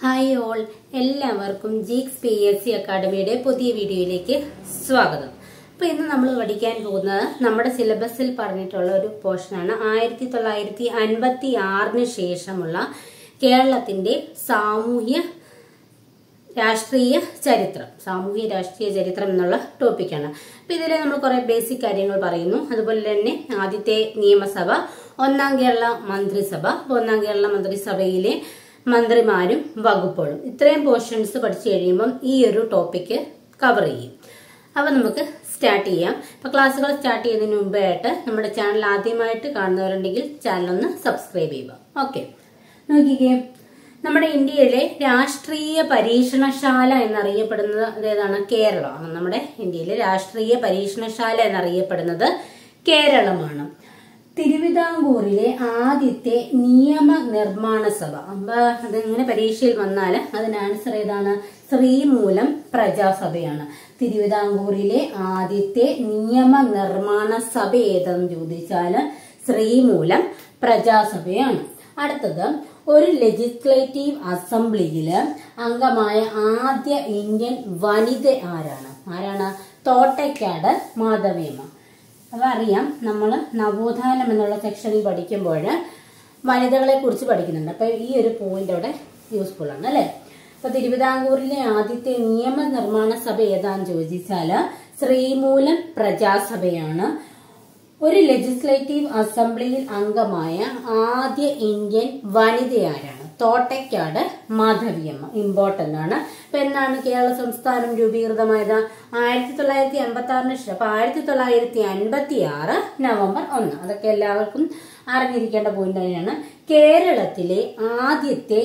hi all എല്ലാവർക്കും Geeks P S C അക്കാഡമിയുടെ പുതിയ വീഡിയോയിലേക്ക് സ്വാഗതം അപ്പൊ ഇന്ന് നമ്മൾ പഠിക്കാൻ പോകുന്നത് നമ്മുടെ സിലബസിൽ പറഞ്ഞിട്ടുള്ള ഒരു പോർഷനാണ് ആയിരത്തി തൊള്ളായിരത്തി അൻപത്തി ആറിന് ശേഷമുള്ള കേരളത്തിന്റെ സാമൂഹ്യ രാഷ്ട്രീയ ചരിത്രം സാമൂഹ്യ രാഷ്ട്രീയ ചരിത്രം എന്നുള്ള ടോപ്പിക്കാണ് അപ്പൊ ഇതിൽ നമ്മൾ കുറെ ബേസിക് കാര്യങ്ങൾ പറയുന്നു അതുപോലെ തന്നെ ആദ്യത്തെ നിയമസഭ ഒന്നാം കേരള മന്ത്രിസഭ അപ്പൊ ഒന്നാം കേരള മന്ത്രിസഭയിലെ മന്ത്രിമാരും വകുപ്പുകളും ഇത്രയും പോർഷൻസ് പഠിച്ചു കഴിയുമ്പം ഈ ഒരു ടോപ്പിക്ക് കവർ ചെയ്യും അപ്പൊ നമുക്ക് സ്റ്റാർട്ട് ചെയ്യാം അപ്പൊ ക്ലാസ്സുകൾ സ്റ്റാർട്ട് ചെയ്യുന്നതിന് മുമ്പായിട്ട് നമ്മുടെ ചാനൽ ആദ്യമായിട്ട് കാണുന്നവരുണ്ടെങ്കിൽ ചാനൽ ഒന്ന് സബ്സ്ക്രൈബ് ചെയ്യുക ഓക്കെ നോക്കിക്കേ നമ്മുടെ ഇന്ത്യയിലെ രാഷ്ട്രീയ പരീക്ഷണശാല എന്നറിയപ്പെടുന്നത് അതേതാണ് കേരളമാണ് നമ്മുടെ ഇന്ത്യയിലെ രാഷ്ട്രീയ പരീക്ഷണശാല എന്നറിയപ്പെടുന്നത് കേരളമാണ് തിരുവിതാംകൂറിലെ ആദ്യത്തെ നിയമ നിർമ്മാണ സഭ അപ്പൊ അതിങ്ങനെ പരീക്ഷയിൽ വന്നാൽ അതിന് ആൻസർ ഏതാണ് ശ്രീമൂലം പ്രജാസഭയാണ് തിരുവിതാംകൂറിലെ ആദ്യത്തെ നിയമ നിർമ്മാണ സഭ ഏതെന്ന് ചോദിച്ചാല് ശ്രീമൂലം പ്രജാസഭയാണ് അടുത്തത് ഒരു ലെജിസ്ലേറ്റീവ് അസംബ്ലിയില് അംഗമായ ആദ്യ ഇന്ത്യൻ വനിത ആരാണ് ആരാണ് തോട്ടയ്ക്കാട് മാധവിയമ്മ അപ്പൊ അറിയാം നമ്മൾ നവോത്ഥാനം എന്നുള്ള സെക്ഷനിൽ പഠിക്കുമ്പോൾ വനിതകളെ കുറിച്ച് പഠിക്കുന്നുണ്ട് അപ്പൊ ഈ ഒരു പോയിന്റ് അവിടെ യൂസ്ഫുൾ ആണ് അല്ലെ അപ്പൊ തിരുവിതാംകൂറിലെ ആദ്യത്തെ നിയമ നിർമ്മാണ സഭ ഏതാന്ന് ചോദിച്ചാല് ശ്രീമൂലം പ്രജാസഭയാണ് ഒരു ലെജിസ്ലേറ്റീവ് അസംബ്ലിയിൽ അംഗമായ ആദ്യ ഇന്ത്യൻ വനിതയാരാണ് തോട്ടയ്ക്കാട് മാധവിയമ്മ ഇമ്പോർട്ടന്റ് ആണ് അപ്പൊ എന്നാണ് കേരള സംസ്ഥാനം രൂപീകൃതമായത് ആയിരത്തി തൊള്ളായിരത്തി അൻപത്തി ആറിന് ശേഷം അപ്പൊ ആയിരത്തി തൊള്ളായിരത്തി അൻപത്തി ആറ് നവംബർ ഒന്ന് അതൊക്കെ എല്ലാവർക്കും അറിഞ്ഞിരിക്കേണ്ട പോയിന്റ് തന്നെയാണ് കേരളത്തിലെ ആദ്യത്തെ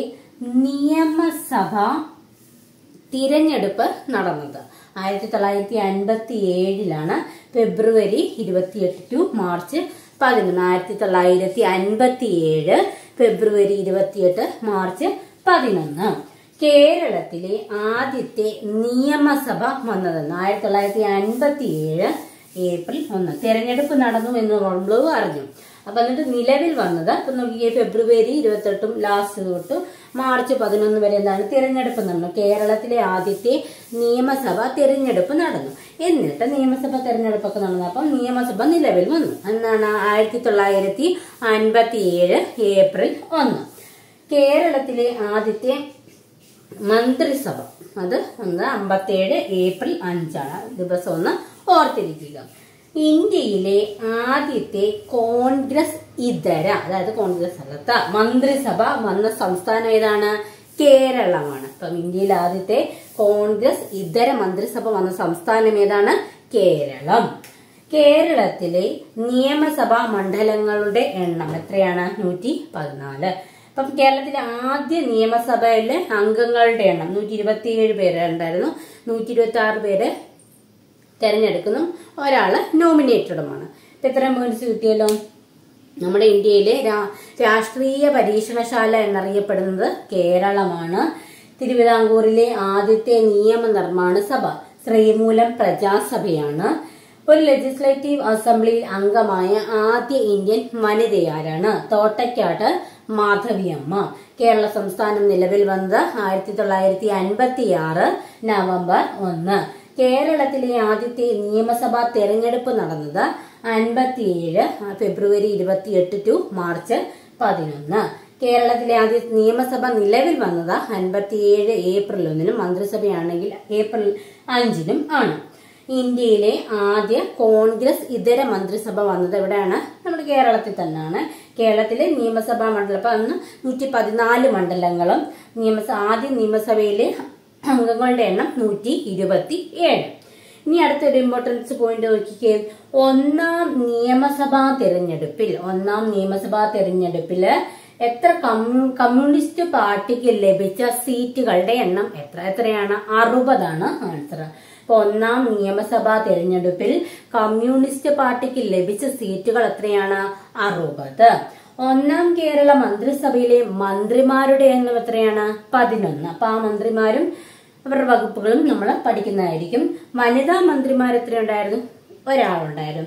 നിയമസഭ തിരഞ്ഞെടുപ്പ് നടന്നത് ആയിരത്തി തൊള്ളായിരത്തി അൻപത്തി ഏഴിലാണ് ഫെബ്രുവരി ഇരുപത്തിയെട്ട് ടു മാർച്ച് പതിനൊന്ന് ആയിരത്തി തൊള്ളായിരത്തി അൻപത്തി ഏഴ് ഫെബ്രുവരി ഇരുപത്തിയെട്ട് മാർച്ച് പതിനൊന്ന് കേരളത്തിലെ ആദ്യത്തെ നിയമസഭ വന്നതെന്ന് ആയിരത്തി തൊള്ളായിരത്തി അൻപത്തി ഏഴ് ഏപ്രിൽ ഒന്ന് തെരഞ്ഞെടുപ്പ് നടന്നു എന്ന് നമ്മൾ അറിഞ്ഞു അപ്പൊ എന്നിട്ട് നിലവിൽ വന്നത് അപ്പൊ നോക്കിയേ ഫെബ്രുവരി ഇരുപത്തെട്ടും ലാസ്റ്റ് തൊട്ട് മാർച്ച് പതിനൊന്ന് വരെ എന്താണ് തിരഞ്ഞെടുപ്പ് നടന്നു കേരളത്തിലെ ആദ്യത്തെ നിയമസഭ തിരഞ്ഞെടുപ്പ് നടന്നു എന്നിട്ട് നിയമസഭ തിരഞ്ഞെടുപ്പൊക്കെ നടന്നു അപ്പം നിയമസഭ നിലവിൽ വന്നു എന്നാണ് ആയിരത്തി തൊള്ളായിരത്തി അൻപത്തി ഏഴ് ഏപ്രിൽ ഒന്ന് കേരളത്തിലെ ആദ്യത്തെ മന്ത്രിസഭ അത് ഒന്ന് അമ്പത്തേഴ് ഏപ്രിൽ അഞ്ചാണ് ദിവസം ഒന്ന് ഓർത്തിരിക്കുക ഇന്ത്യയിലെ ആദ്യത്തെ കോൺഗ്രസ് ഇതര അതായത് കോൺഗ്രസ് അല്ലാത്ത മന്ത്രിസഭ വന്ന സംസ്ഥാനം ഏതാണ് കേരളമാണ് അപ്പം ഇന്ത്യയിലെ ആദ്യത്തെ കോൺഗ്രസ് ഇതര മന്ത്രിസഭ വന്ന സംസ്ഥാനം ഏതാണ് കേരളം കേരളത്തിലെ നിയമസഭാ മണ്ഡലങ്ങളുടെ എണ്ണം എത്രയാണ് നൂറ്റി പതിനാല് അപ്പം കേരളത്തിലെ ആദ്യ നിയമസഭയിലെ അംഗങ്ങളുടെ എണ്ണം നൂറ്റി ഇരുപത്തിയേഴ് പേര് ഉണ്ടായിരുന്നു നൂറ്റി ഇരുപത്തി ആറ് പേര് തെരഞ്ഞെടുക്കുന്നു ഒരാള് നോമിനേറ്റഡുമാണ് ഇപ്പൊ എത്ര പോയിന്റ്സ് കിട്ടിയല്ലോ നമ്മുടെ ഇന്ത്യയിലെ രാഷ്ട്രീയ പരീക്ഷണശാല എന്നറിയപ്പെടുന്നത് കേരളമാണ് തിരുവിതാംകൂറിലെ ആദ്യത്തെ നിയമ നിർമ്മാണ സഭ ശ്രീമൂലം പ്രജാസഭയാണ് ഒരു ലെജിസ്ലേറ്റീവ് അസംബ്ലിയിൽ അംഗമായ ആദ്യ ഇന്ത്യൻ വനിതയാരാണ് തോട്ടയ്ക്കാട് മാധവിയമ്മ കേരള സംസ്ഥാനം നിലവിൽ വന്നത് ആയിരത്തി തൊള്ളായിരത്തി അൻപത്തി ആറ് നവംബർ ഒന്ന് കേരളത്തിലെ ആദ്യത്തെ നിയമസഭാ തെരഞ്ഞെടുപ്പ് നടന്നത് അൻപത്തിയേഴ് ഫെബ്രുവരി ഇരുപത്തിയെട്ട് ടു മാർച്ച് പതിനൊന്ന് കേരളത്തിലെ ആദ്യ നിയമസഭ നിലവിൽ വന്നത് അൻപത്തിയേഴ് ഏപ്രിൽ ഒന്നിനും മന്ത്രിസഭയാണെങ്കിൽ ഏപ്രിൽ അഞ്ചിനും ആണ് ഇന്ത്യയിലെ ആദ്യ കോൺഗ്രസ് ഇതര മന്ത്രിസഭ വന്നത് എവിടെയാണ് നമ്മുടെ കേരളത്തിൽ തന്നെയാണ് കേരളത്തിലെ നിയമസഭാ മണ്ഡലം അപ്പൊ അന്ന് നൂറ്റി പതിനാല് മണ്ഡലങ്ങളും നിയമസ ആദ്യ നിയമസഭയിലെ അംഗങ്ങളുടെ എണ്ണം നൂറ്റി ഇരുപത്തി ഏഴ് ഇനി അടുത്തൊരു ഇമ്പോർട്ടൻസ് പോയിന്റ് നോക്കിക്കേ ഒന്നാം നിയമസഭാ തെരഞ്ഞെടുപ്പിൽ ഒന്നാം നിയമസഭാ തെരഞ്ഞെടുപ്പില് എത്ര കമ്മ്യൂണിസ്റ്റ് പാർട്ടിക്ക് ലഭിച്ച സീറ്റുകളുടെ എണ്ണം എത്ര എത്രയാണ് അറുപതാണ് ആൻസർ അപ്പൊ ഒന്നാം നിയമസഭാ തെരഞ്ഞെടുപ്പിൽ കമ്മ്യൂണിസ്റ്റ് പാർട്ടിക്ക് ലഭിച്ച സീറ്റുകൾ എത്രയാണ് അറുപത് ഒന്നാം കേരള മന്ത്രിസഭയിലെ മന്ത്രിമാരുടെ എണ്ണം എത്രയാണ് പതിനൊന്ന് അപ്പൊ ആ മന്ത്രിമാരും അവരുടെ വകുപ്പുകളും നമ്മൾ പഠിക്കുന്നതായിരിക്കും വനിതാ മന്ത്രിമാർ എത്രയുണ്ടായിരുന്നു ഒരാളുണ്ടായിരുന്നു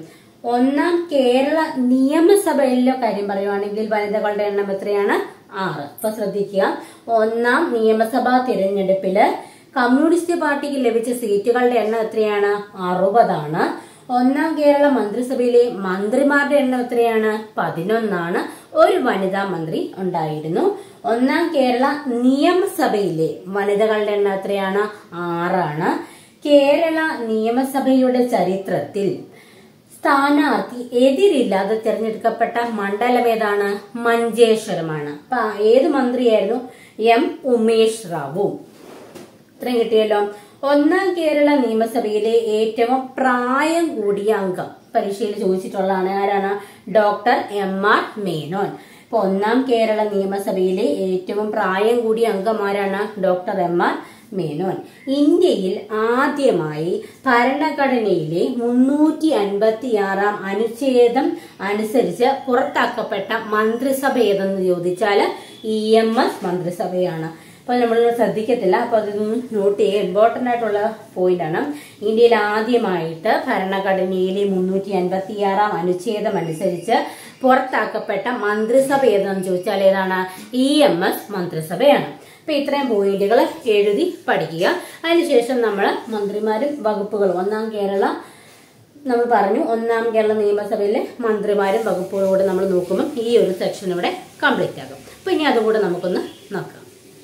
ഒന്നാം കേരള നിയമസഭയിലെ കാര്യം പറയുവാണെങ്കിൽ വനിതകളുടെ എണ്ണം എത്രയാണ് ആറ് അപ്പൊ ശ്രദ്ധിക്കുക ഒന്നാം നിയമസഭാ തിരഞ്ഞെടുപ്പില് കമ്മ്യൂണിസ്റ്റ് പാർട്ടിക്ക് ലഭിച്ച സീറ്റുകളുടെ എണ്ണം എത്രയാണ് അറുപതാണ് ഒന്നാം കേരള മന്ത്രിസഭയിലെ മന്ത്രിമാരുടെ എണ്ണം എത്രയാണ് പതിനൊന്നാണ് ഒരു വനിതാ മന്ത്രി ഉണ്ടായിരുന്നു ഒന്നാം കേരള നിയമസഭയിലെ വനിതകളുടെ എണ്ണം എത്രയാണ് ആറാണ് കേരള നിയമസഭയുടെ ചരിത്രത്തിൽ സ്ഥാനാർത്ഥി എതിരില്ലാതെ തിരഞ്ഞെടുക്കപ്പെട്ട മണ്ഡലം ഏതാണ് മഞ്ചേശ്വരമാണ് അപ്പൊ ഏത് മന്ത്രിയായിരുന്നു എം ഉമേഷ് റാവു ഇത്രയും കിട്ടിയല്ലോ ഒന്നാം കേരള നിയമസഭയിലെ ഏറ്റവും പ്രായം കൂടിയ അംഗം പരീക്ഷയിൽ ചോദിച്ചിട്ടുള്ളതാണ് ആരാണ് ഡോക്ടർ എം ആർ മേനോൻ ഇപ്പൊ ഒന്നാം കേരള നിയമസഭയിലെ ഏറ്റവും പ്രായം കൂടിയ അംഗം ആരാണ് ഡോക്ടർ എം ആർ മേനോൻ ഇന്ത്യയിൽ ആദ്യമായി ഭരണഘടനയിലെ മുന്നൂറ്റി അൻപത്തി ആറാം അനുച്ഛേദം അനുസരിച്ച് പുറത്താക്കപ്പെട്ട മന്ത്രിസഭ ഏതെന്ന് ചോദിച്ചാൽ ഇ എം എസ് മന്ത്രിസഭയാണ് അപ്പൊ നമ്മൾ ശ്രദ്ധിക്കത്തില്ല അപ്പൊ അതൊന്ന് നോട്ട് ചെയ്യുക ഇമ്പോർട്ടന്റ് ആയിട്ടുള്ള പോയിന്റ് ആണ് ഇന്ത്യയിൽ ആദ്യമായിട്ട് ഭരണഘടനയിലെ മുന്നൂറ്റി അൻപത്തി ആറാം അനുച്ഛേദം അനുസരിച്ച് പുറത്താക്കപ്പെട്ട മന്ത്രിസഭ ഏതെന്ന് ചോദിച്ചാൽ ഏതാണ് ഇ എം എസ് മന്ത്രിസഭയാണ് അപ്പൊ ഇത്രയും പോയിന്റുകൾ എഴുതി പഠിക്കുക അതിനുശേഷം നമ്മൾ മന്ത്രിമാരും വകുപ്പുകളും ഒന്നാം കേരള നമ്മൾ പറഞ്ഞു ഒന്നാം കേരള നിയമസഭയിലെ മന്ത്രിമാരും വകുപ്പുകളും കൂടെ നമ്മൾ നോക്കുമ്പോൾ ഈ ഒരു സെക്ഷൻ ഇവിടെ കംപ്ലീറ്റ് ആകും അപ്പൊ ഇനി അതും കൂടെ നമുക്കൊന്ന് നോക്കാം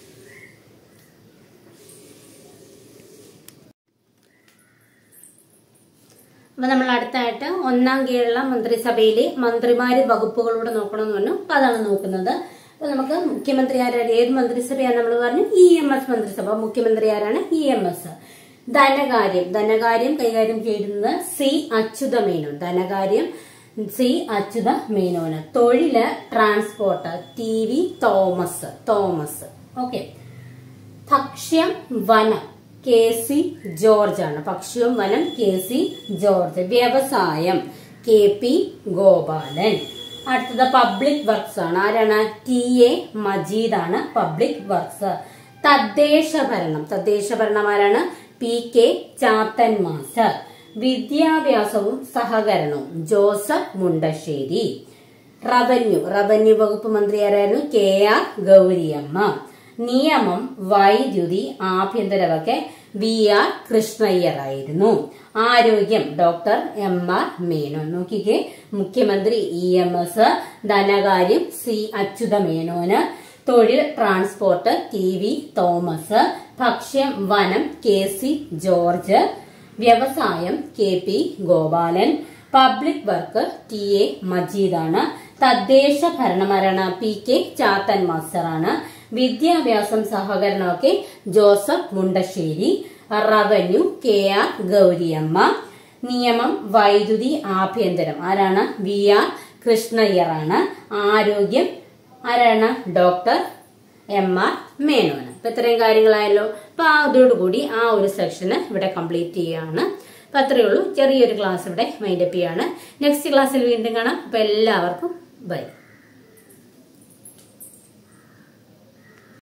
അപ്പൊ നമ്മൾ അടുത്തായിട്ട് ഒന്നാം കേരള മന്ത്രിസഭയിലെ മന്ത്രിമാര് വകുപ്പുകളൂടെ നോക്കണമെന്ന് പറഞ്ഞു അപ്പൊ അതാണ് നോക്കുന്നത് അപ്പൊ നമുക്ക് മുഖ്യമന്ത്രി ആരാണ് ഏത് മന്ത്രിസഭയാണ് നമ്മൾ പറഞ്ഞു ഇ എം എസ് മന്ത്രിസഭ മുഖ്യമന്ത്രി ആരാണ് ഇ എം എസ് ധനകാര്യം ധനകാര്യം കൈകാര്യം ചെയ്യുന്നത് സി അച്യുത മേനോൻ ധനകാര്യം സി അച്യുത മേനോന് തൊഴില് transport T V Thomas Thomas okay ഭക്ഷ്യം വനം കെ സി ജോർജ് ആണ് ഭക്ഷ്യം വനം കെ സി ജോർജ് വ്യവസായം കെ പി ഗോപാലൻ അടുത്തത് പബ്ലിക് വർക്ക്സ് ആണ് ആരാണ് ടി എ മജീദ് ആണ് പബ്ലിക് വർക്ക്സ് തദ്ദേശ ഭരണം തദ്ദേശ ഭരണം ആരാണ് പി കെ ചാത്തൻ മാസ്റ്റർ വിദ്യാഭ്യാസവും സഹകരണവും ജോസഫ് മുണ്ടശ്ശേരി റവന്യൂ റവന്യൂ വകുപ്പ് മന്ത്രി ആരായിരുന്നു കെ ആർ ഗൗരിയമ്മ നിയമം വൈദ്യുതി ആഭ്യന്തരമൊക്കെ വി ആർ കൃഷ്ണയ്യർ ആയിരുന്നു ആരോഗ്യം ഡോക്ടർ എം ആർ മേനോൻ നോക്കിക്കേ മുഖ്യമന്ത്രി ഇ എം എസ് ധനകാര്യം സി അച്യുത മേനോന് തൊഴിൽ ട്രാൻസ്പോർട്ട് ടി വി തോമസ് ഭക്ഷ്യം വനം കെ സി ജോർജ് വ്യവസായം K P Gopalan public work T A മജീദാണ് തദ്ദേശ ഭരണമരണ പി കെ ചാത്തൻ മാസ്റ്ററാണ് വിദ്യാഭ്യാസം സഹകരണമൊക്കെ Joseph Mundassery revenue K R Gauriamma നിയമം വൈദ്യുതി ആഭ്യന്തരം ആരാണ് വി ആർ കൃഷ്ണയ്യറാണ് ആരോഗ്യം ആരാണ് ഡോക്ടർ എം ആർ മേനോന് അപ്പൊ ഇത്രയും കാര്യങ്ങളായല്ലോ അപ്പൊ അതോടുകൂടി ആ ഒരു സെക്ഷന് ഇവിടെ കംപ്ലീറ്റ് ചെയ്യുകയാണ് അപ്പൊ അത്രയേ ഉള്ളൂ ചെറിയൊരു ക്ലാസ് ഇവിടെ മൈൻഡപ്പ് ചെയ്യാണ് നെക്സ്റ്റ് ക്ലാസ്സിൽ വീണ്ടും കാണാം അപ്പൊ എല്ലാവർക്കും ബൈ